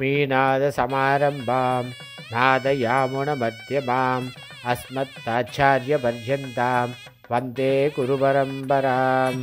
लक्ष्मीनाथसमारम्भां नादयामुणमध्यमाम् अस्मत्ताचार्यपर्यन्तां वन्दे गुरुपरम्पराम्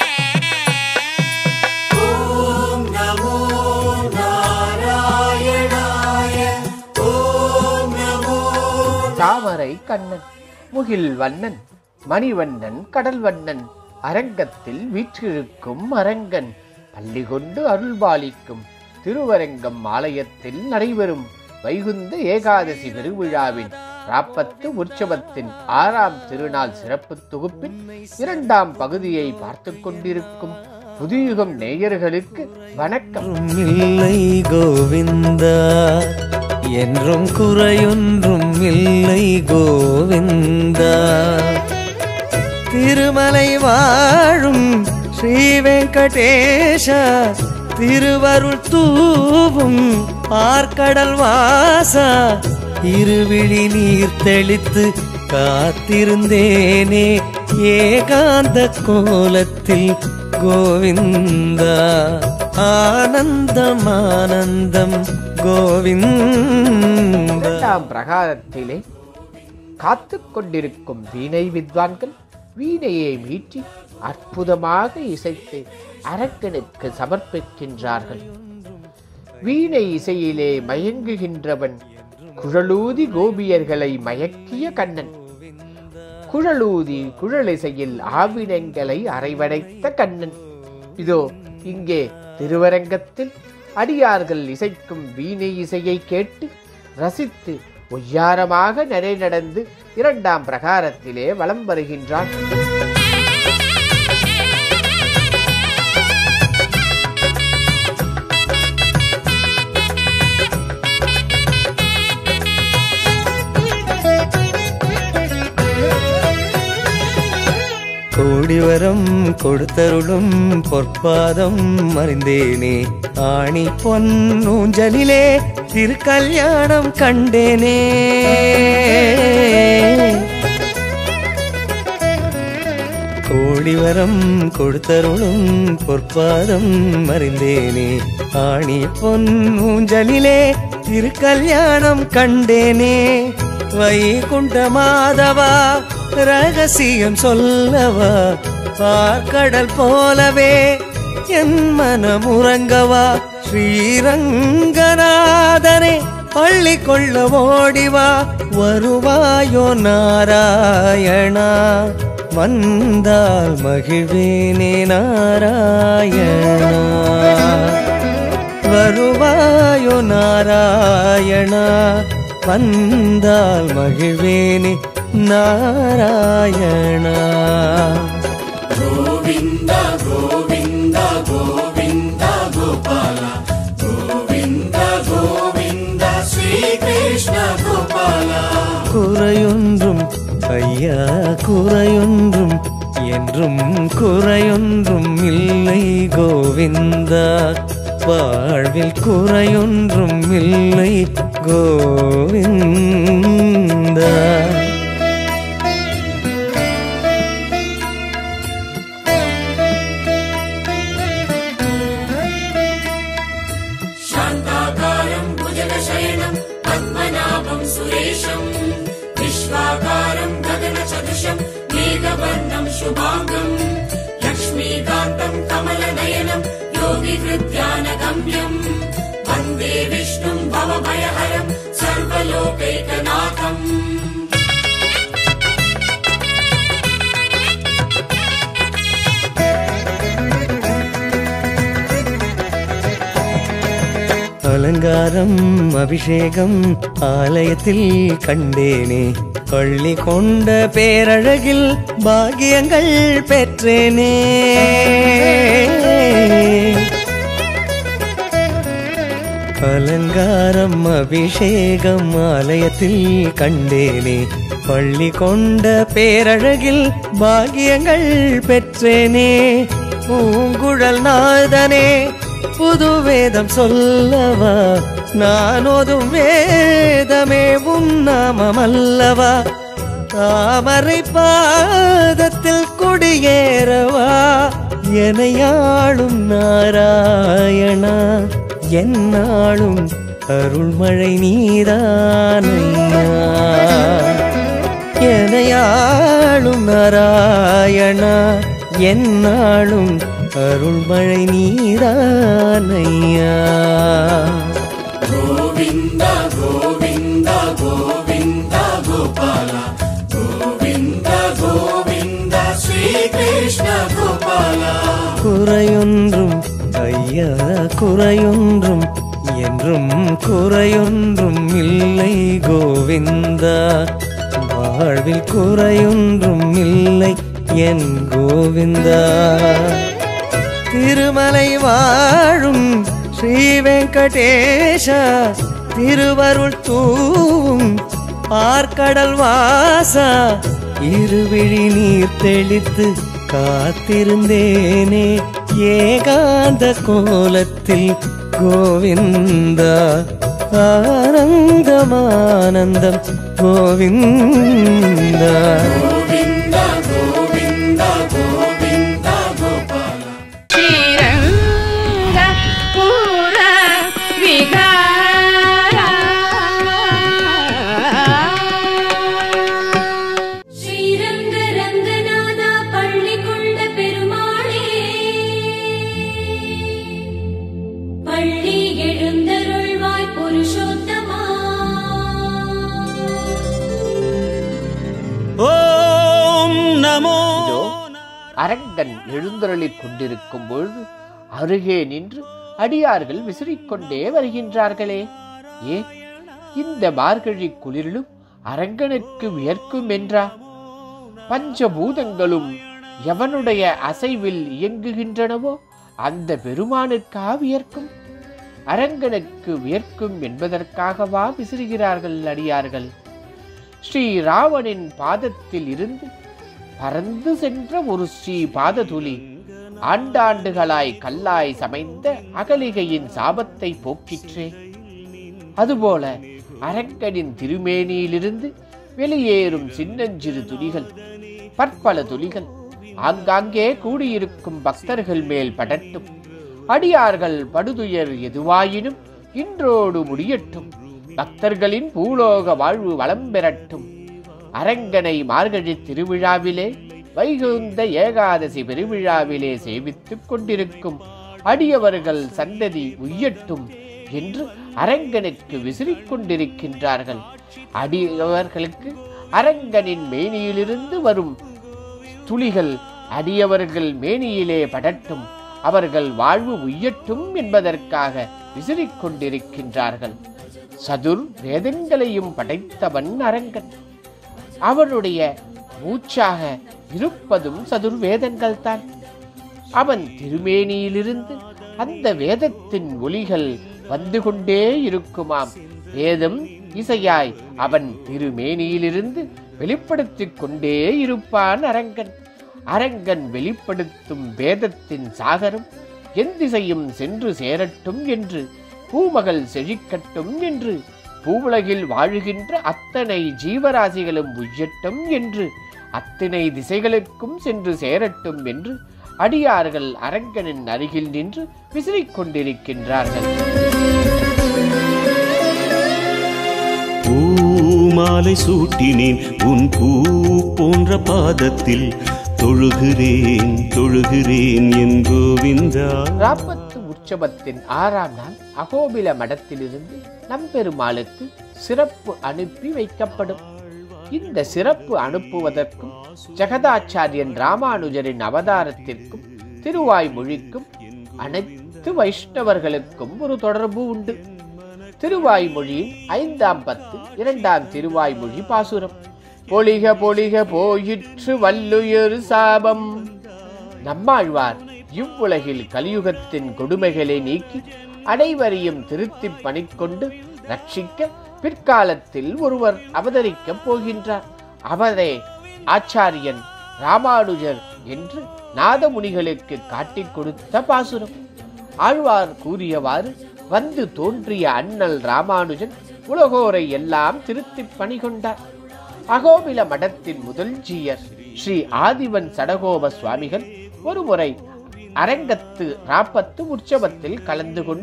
தாமரை கண்ணன் முகில் வண்ணன் மணிவண்ணன் கடல் வண்ணன் அரங்கத்தில் வீற்றிருக்கும் அரங்கன் பள்ளி கொண்டு அருள்பாலிக்கும் திருவரங்கம் ஆலயத்தில் நடைபெறும் வைகுந்த ஏகாதசி பெருவிழாவின் ராப்பத்து உற்சவத்தின் ஆறாம் திருநாள் சிறப்பு தொகுப்பின் இரண்டாம் பகுதியை பார்த்துக் கொண்டிருக்கும் புதியுகம் நேயர்களுக்கு வணக்கம் என்றும் இல்லை கோவிந்தா என்றும் குறையொன்றும் இல்லை கோவிந்தா திருமலை வாழும் ஸ்ரீ வெங்கடேஷா திருவருள் தூவும் பார்க்கடல் வாசா இருவிழி நீர் தெளித்து காத்திருந்தேனே ஏகாந்த கோலத்தில் கோவிந்தா ஆனந்தம் ஆனந்தம் கோவிந்தா இரண்டாம் பிரகாரத்திலே காத்து கொண்டிருக்கும் வீணை வித்வான்கள் வீணையை மீட்டி அற்புதமாக இசைத்து அரக்கனுக்கு சமர்ப்பிக்கின்றார்கள் வீணை இசையிலே மயங்குகின்றவன் குழலூதி கோபியர்களை மயக்கிய கண்ணன் குழலூதி குழலிசையில் ஆவினங்களை அரைவடைத்த கண்ணன் இதோ இங்கே திருவரங்கத்தில் அடியார்கள் இசைக்கும் வீணை இசையை கேட்டு ரசித்து ஒய்யாரமாக நடை நடந்து இரண்டாம் பிரகாரத்திலே வலம் வருகின்றான் கோடிவரம் கொடுத்தருளும் பொற்பாதம் அறிந்தேனே ஆணி பொன்னூஞ்சலிலே திருக்கல்யாணம் கண்டேனே கோடிவரம் கொடுத்தருளும் பொற்பாதம் அறிந்தேனே ஆணி பொன்னூஞ்சலிலே திருக்கல்யாணம் கண்டேனே வைகுண்ட மாதவா ரகசியம் சொல்லவா பார்க்கடல் போலவே என் மனம் உறங்கவா ஸ்ரீரங்கநாதனே பள்ளி கொள்ள ஓடிவா வருவாயோ நாராயணா வந்தால் மகிழ்வேனே நாராயணா வருவாயோ நாராயணா வந்தால் மகிழ்வேனே நாராயணா குறையொன்றும் ஐயா குறையொன்றும் என்றும் குறையொன்றும் இல்லை கோவிந்தா வாழ்வில் குறையொன்றும் இல்லை கோவிந்தா शान्ताकारम् भुजगशयनम् पद्मनाभम् सुरेशम् विश्वाकारम् गगनसदृशम् मेघवर्णम् शुभाङ्गम् लक्ष्मीकान्तम् कमलनयनम् योगिहृद्यानगम्यम् वन्दे विष्णुम् भवभयहरम् सर्वलोकैकनाथम् அலங்காரம் அபிஷேகம் ஆலயத்தில் கண்டேனே பள்ளி கொண்ட பேரழகில் பாகியங்கள் பெற்றேனே அலங்காரம் அபிஷேகம் ஆலயத்தில் கண்டேனே பள்ளி கொண்ட பேரழகில் பாகியங்கள் பெற்றேனே பூங்குழல் நாதனே புது வேதம் சொல்லவா நான் ஓதும் வேதமே உன் நாமமல்லவா தாமரை பாதத்தில் குடியேறவா எனையாளும் நாராயணா என்னாலும் அருள்மழை நீதானையா எனையாளும் நாராயணா என்னாலும் அருள்மழை நீதானையா గోవింద గోవింద గోవింద గోపాల గోవింద గోవింద శ్రీకృష్ణ గోపాల குறையொன்றும் ஐயா குறையொன்றும் என்றும் குறையொன்றும் இல்லை கோவிந்தா வாழ்வில் குறையொன்றும் இல்லை என் கோவிந்தா திருமலை வாழும் ஸ்ரீ வெங்கடேஷா திருவருள் தூவும் பார்க்கடல் வாசா இருவிழி நீர் தெளித்து காத்திருந்தேனே ஏகாந்த கோலத்தில் கோவிந்தா ஆனந்தமானந்தம் கோவிந்தா గోవింద గోవింద గోవింద గోపాల శ్రీరంగపుర విహార ஸ்ரீரங்க ரங்கநாதா பள்ளி கொண்ட பெருமாளே பள்ளி எழுந்தருள்வாய் புருஷோத்தமா ஓம் நமோ இதோ அரங்கன் எழுந்தருளிக் கொண்டிருக்கும் பொழுது அருகே நின்று அடியார்கள் விசிறிக்கொண்டே வருகின்றார்களே ஏன் இந்த மார்கழி குளிரிலும் அரங்கனுக்கு வியர்க்கும் என்றா பஞ்சபூதங்களும் எவனுடைய அசைவில் இயங்குகின்றனவோ அந்த பெருமானுக்கா வியர்க்கும் அரங்கனுக்கு வியர்க்கும் என்பதற்காகவா விசிறுகிறார்கள் அடியார்கள் ஸ்ரீ ராவணின் பாதத்தில் இருந்து பறந்து சென்ற ஒரு ஸ்ரீ பாததுளி ஆண்டாண்டுகளாய் கல்லாய் சமைந்த அகலிகையின் சாபத்தை போக்கிற்றே அதுபோல அரங்கனின் திருமேனியிலிருந்து வெளியேறும் சின்னஞ்சிறு துளிகள் பற்பல துளிகள் ஆங்காங்கே கூடியிருக்கும் பக்தர்கள் மேல் படட்டும் அடியார்கள் படுதுயர் எதுவாயினும் இன்றோடு முடியட்டும் பக்தர்களின் பூலோக வாழ்வு வளம் பெறட்டும் அரங்கனை மார்கழி திருவிழாவிலே வைகுந்த ஏகாதசி பெருவிழாவிலே சேவித்துக் கொண்டிருக்கும் அடியவர்கள் சந்ததி உய்யட்டும் என்று அரங்கனுக்கு விசிறிக் கொண்டிருக்கின்றார்கள் அடியவர்களுக்கு அரங்கனின் மேனியிலிருந்து வரும் துளிகள் அடியவர்கள் மேனியிலே படட்டும் அவர்கள் வாழ்வு உய்யட்டும் என்பதற்காக விசிறிக் கொண்டிருக்கின்றார்கள் சதுர் வேதங்களையும் படைத்தவன் அரங்கன் அவனுடைய மூச்சாக இருப்பதும் சதுர் வேதங்கள் தான் அவன் திருமேனியிலிருந்து அந்த வேதத்தின் ஒலிகள் வந்து கொண்டே இருக்குமாம் வேதம் இசையாய் அவன் திருமேனியிலிருந்து வெளிப்படுத்திக் கொண்டே இருப்பான் அரங்கன் அரங்கன் வெளிப்படுத்தும் வேதத்தின் சாகரம் எந்திசையும் சென்று சேரட்டும் என்று பூமகள் செழிக்கட்டும் என்று பூவுலகில் வாழுகின்ற அத்தனை ஜீவராசிகளும் உய்யட்டும் என்று அத்தனை திசைகளுக்கும் சென்று சேரட்டும் என்று அடியார்கள் அரங்கனின் அருகில் நின்று விசிறிக் கொண்டிருக்கின்றார்கள் பூமாலை சூட்டினேன் உன் பூ போன்ற பாதத்தில் தொழுகிறேன் தொழுகிறேன் என் கோவிந்தா ராப்பத்து உற்சவத்தின் ஆறாம் நாள் அகோபில மடத்திலிருந்து நம்பெருமாளுக்கு சிறப்பு அனுப்பி வைக்கப்படும் இந்த சிறப்பு அனுப்புவதற்கும் ஜெகதாச்சாரியன் ராமானுஜரின் அவதாரத்திற்கும் திருவாய்மொழிக்கும் அனைத்து வைஷ்ணவர்களுக்கும் ஒரு தொடர்பு உண்டு திருவாய்மொழியின் ஐந்தாம் பத்து இரண்டாம் திருவாய்மொழி பாசுரம் பொலிக பொலிக போயிற்று வல்லுயிர் சாபம் நம்மாழ்வார் இவ்வுலகில் கலியுகத்தின் கொடுமைகளை நீக்கி அனைவரையும் திருத்திப் பணிக்கொண்டு ரட்சிக்க பிற்காலத்தில் ஒருவர் அவதரிக்கப் போகின்றார் அவரே ஆச்சாரியன் ராமானுஜர் என்று நாதமுனிகளுக்கு காட்டிக் கொடுத்த பாசுரம் ஆழ்வார் கூறியவாறு வந்து தோன்றிய அண்ணல் ராமானுஜன் உலகோரை எல்லாம் திருத்திப் பணிகொண்டார் அகோபில மடத்தின் முதல் ஜீயர் ஸ்ரீ ஆதிவன் சடகோப சுவாமிகள் ஒருமுறை அரங்கத்து ராப்பத்து உற்சவத்தில் கலந்து கொண்டு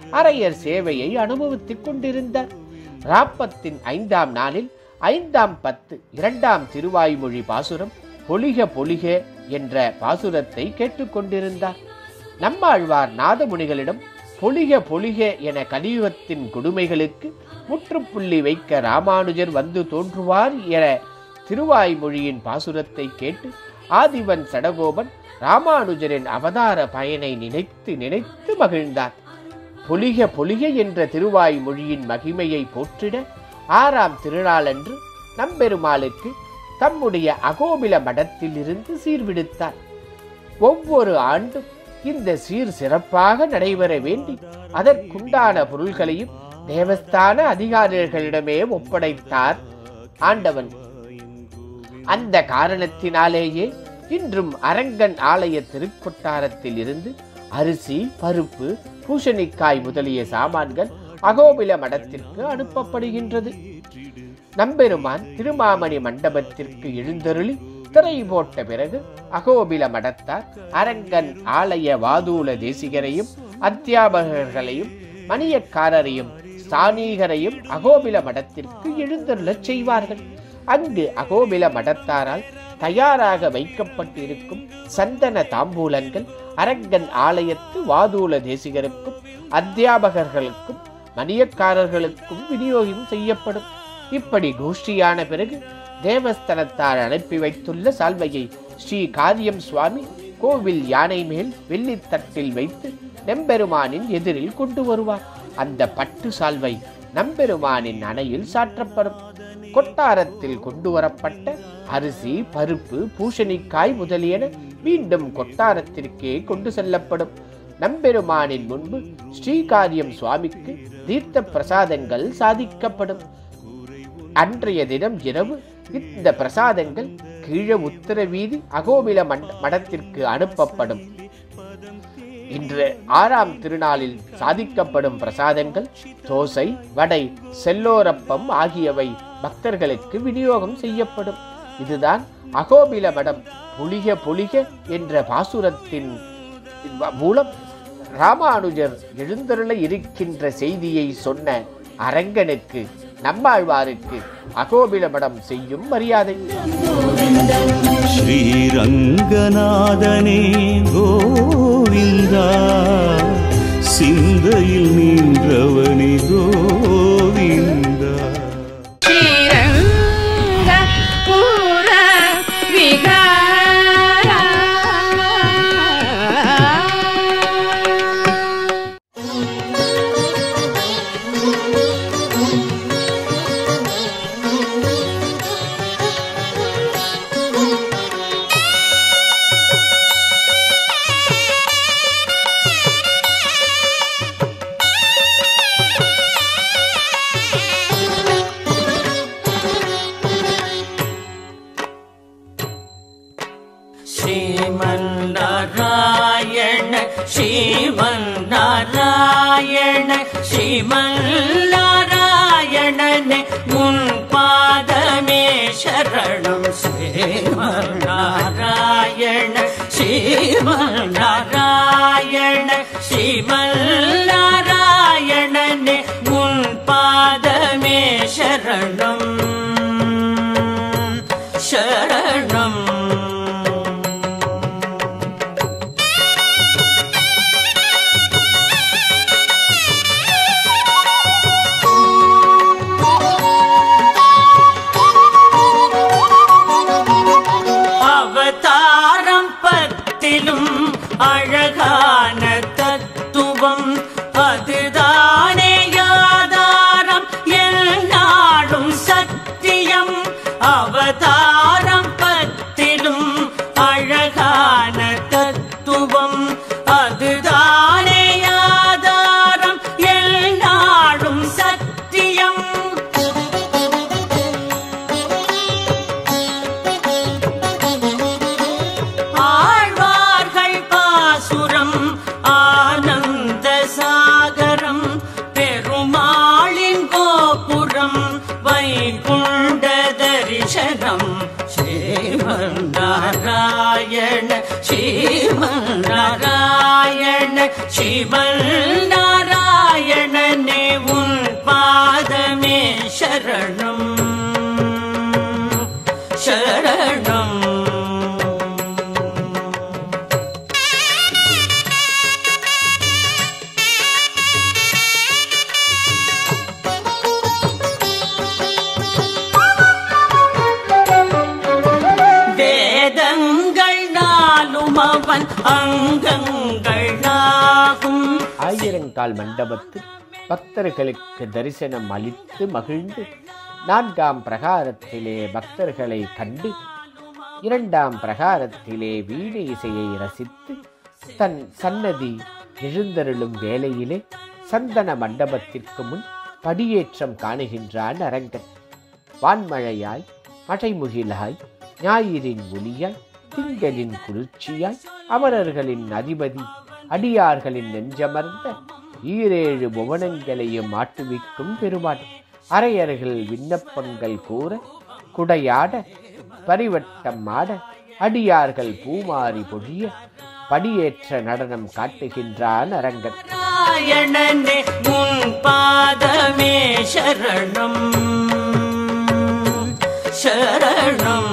அரையர் சேவையை அனுபவித்துக் கொண்டிருந்தார் ராப்பத்தின் ஐந்தாம் நாளில் ஐந்தாம் பத்து இரண்டாம் திருவாய்மொழி பாசுரம் பொலிக பொலிக என்ற பாசுரத்தை கேட்டுக்கொண்டிருந்தார் நம்மாழ்வார் நாதமுனிகளிடம் பொலிக பொலிக என கலியுகத்தின் கொடுமைகளுக்கு முற்றுப்புள்ளி வைக்க ராமானுஜர் வந்து தோன்றுவார் என திருவாய்மொழியின் பாசுரத்தை கேட்டு ஆதிவன் சடகோபன் ராமானுஜரின் அவதார பயனை நினைத்து நினைத்து மகிழ்ந்தார் பொலிக பொலிக என்ற திருவாய்மொழியின் மகிமையை போற்றிட ஆறாம் திருநாளன்று நம்பெருமாளுக்கு தம்முடைய அகோபில மடத்தில் இருந்து சீர்விடுத்தார் ஒவ்வொரு ஆண்டும் இந்த சீர் சிறப்பாக நடைபெற வேண்டி அதற்குண்டான பொருள்களையும் தேவஸ்தான அதிகாரிகளிடமே ஒப்படைத்தார் ஆண்டவன் அந்த காரணத்தினாலேயே இன்றும் அரங்கன் ஆலய திருக்கொட்டாரத்தில் இருந்து அரிசி பருப்பு பூசணிக்காய் முதலிய சாமான்கள் அகோபில மடத்திற்கு அனுப்பப்படுகின்றது நம்பெருமான் திருமாமணி மண்டபத்திற்கு எழுந்தருளி திரை போட்ட பிறகு அகோபில மடத்தார் அரங்கன் ஆலய வாதூல தேசிகரையும் அத்தியாபகர்களையும் மணியக்காரரையும் ஸ்தானீகரையும் அகோபில மடத்திற்கு எழுந்தருளச் செய்வார்கள் அங்கு அகோபில மடத்தாரால் தயாராக வைக்கப்பட்டிருக்கும் சந்தன தாம்பூலங்கள் அரங்கன் ஆலயத்து வாதூல தேசிகருக்கும் அத்தியாபகர்களுக்கும் மணியக்காரர்களுக்கும் விநியோகம் செய்யப்படும் இப்படி கோஷ்டியான பிறகு தேவஸ்தலத்தார் அனுப்பி வைத்துள்ள சால்வையை ஸ்ரீ காரியம் சுவாமி கோவில் யானை மேல் வெள்ளித்தட்டில் வைத்து நெம்பெருமானின் எதிரில் கொண்டு வருவார் அந்த பட்டு சால்வை நம்பெருமானின் அணையில் சாற்றப்படும் கொட்டாரத்தில் கொண்டு வரப்பட்ட அரிசி பருப்பு பூசணிக்காய் முதலியன மீண்டும் கொட்டாரத்திற்கே கொண்டு செல்லப்படும் நம்பெருமானின் முன்பு ஸ்ரீகாரியம் சுவாமிக்கு தீர்த்த பிரசாதங்கள் சாதிக்கப்படும் அன்றைய தினம் இரவு இந்த பிரசாதங்கள் கீழ உத்தர வீதி அகோபில மண்ட மடத்திற்கு அனுப்பப்படும் இன்று ஆறாம் திருநாளில் சாதிக்கப்படும் பிரசாதங்கள் தோசை வடை செல்லோரப்பம் ஆகியவை பக்தர்களுக்கு விநியோகம் செய்யப்படும் இதுதான் அகோபில மடம் புலிக புலிக என்ற பாசுரத்தின் மூலம் ராமானுஜர் எழுந்தருள இருக்கின்ற செய்தியை சொன்ன அரங்கனுக்கு நம்மாழ்வாருக்கு அகோபில மடம் செய்யும் மரியாதை ஸ்ரீரங்கநாதனே கோவிந்தா சிந்தையில் நின்றவனே கோவிந்தா ஸ்ரீரங்கபுர விகாரா. ശ്രീമന്നാരായണ ശ്രീമന്നാരായണ ശ്രീമന്നാരായണനെ മുൻപാദമേ ശരണം ശ്രീമന്നാരായണ ശ്രീമന്നാരായണ ശ്രീമന്നാരായണനെ മുൻപാദമേ ശരണം ശരണം அவதாரம் பத்திலும் அழகான தத்துவம் அதுதானே யாதாரம் என்னாடும் சத்தியம் அவதாரம் பத்திலும் அழகான தத்துவம் அதுதானே யாதாரம் என்னாடும் சத்தியம் ஆழ்வார்கள் பாசுரம் ஆனந்த சாகரம் பெருமாளின் கோபுரம் வைகுண்ட தரிசனம் ஸ்ரீமன் நாராயண ஸ்ரீமன் நாராயண ஸ்ரீமன் நாராயண நாராயணனே உன் பாதமே சரணம் சரணம் வேதங்கள் நாளும் அவன் அங்கங்களாகும் ஆயிரங்கால் மண்டபத்தில் பக்தர்களுக்கு தரிசனம் அளித்து மகிழ்ந்து நான்காம் பிரகாரத்திலே பக்தர்களை கண்டு இரண்டாம் பிரகாரத்திலே வீணை இசையை ரசித்து தன் சன்னதி எழுந்தருளும் வேளையிலே சந்தன மண்டபத்திற்கு முன் படியேற்றம் காணுகின்றான் அரங்கன் வான்மழையாய் மழைமுகிலாய் ஞாயிறின் ஒளியாய் திங்களின் குளிர்ச்சியாய் அமரர்களின் அதிபதி அடியார்களின் நெஞ்சமர்ந்த ஈரேழு புவனங்களையும் ஆட்டுவிக்கும் பெருமான் அரையர்கள் விண்ணப்பங்கள் கூற குடையாட பரிவட்டம் ஆட அடியார்கள் பூமாரி பொழிய படியேற்ற நடனம் காட்டுகின்றான் அரங்கன் நாராயணனே உன் பாதமே சரணம் சரணம்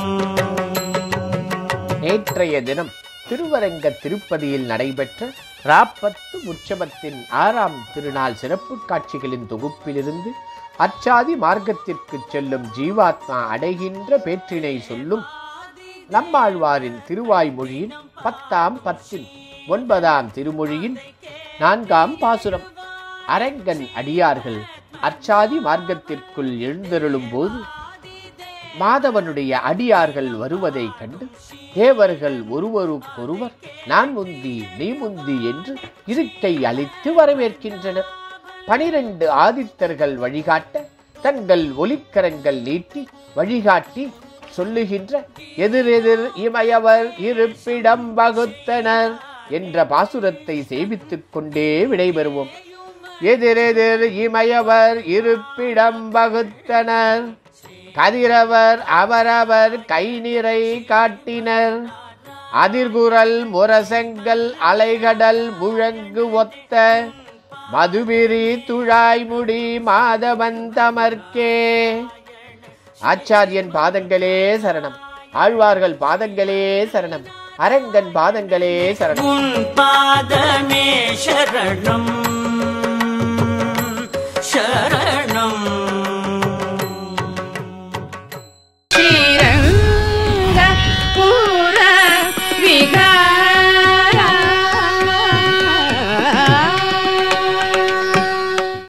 நேற்றைய தினம் திருவரங்க திருப்பதியில் நடைபெற்ற ராப்பத்து உற்சவத்தின் ஆறாம் திருநாள் சிறப்பு காட்சிகளின் தொகுப்பிலிருந்து அச்சாதி மார்க்கத்திற்கு செல்லும் ஜீவாத்மா அடைகின்ற பேற்றினை சொல்லும் நம்மாழ்வாரின் திருவாய்மொழியின் பத்தாம் பத்தில் ஒன்பதாம் திருமொழியின் நான்காம் பாசுரம் அரங்கன் அடியார்கள் அச்சாதி மார்க்கத்திற்குள் எழுந்தருளும் போது மாதவனுடைய அடியார்கள் வருவதைக் கண்டு தேவர்கள் ஒருவருக்கொருவர் நான் முந்தி நீ முந்தி என்று இருக்கை அளித்து வரவேற்கின்றனர் பனிரெண்டு ஆதித்தர்கள் வழிகாட்ட தங்கள் ஒலிக்கரங்கள் நீட்டி வழிகாட்டி சொல்லுகின்ற எதிரெதிர் இமயவர் இருப்பிடம் வகுத்தனர் என்ற பாசுரத்தை சேவித்துக் கொண்டே விடைபெறுவோம் எதிரெதிர் இமயவர் இருப்பிடம் வகுத்தனர் கதிரவர் அவரவர் கை நிறை காட்டினர் அதிர்குரல் முரசங்கள் அலைகடல் முழங்கு ஒத்த மதுபிரி துழாய்முடி மாதவன் தமர்க்கே ஆச்சாரியன் பாதங்களே சரணம் ஆழ்வார்கள் பாதங்களே சரணம் அரங்கன் பாதங்களே சரணம் உன் பாதமே சரணம் சரணம்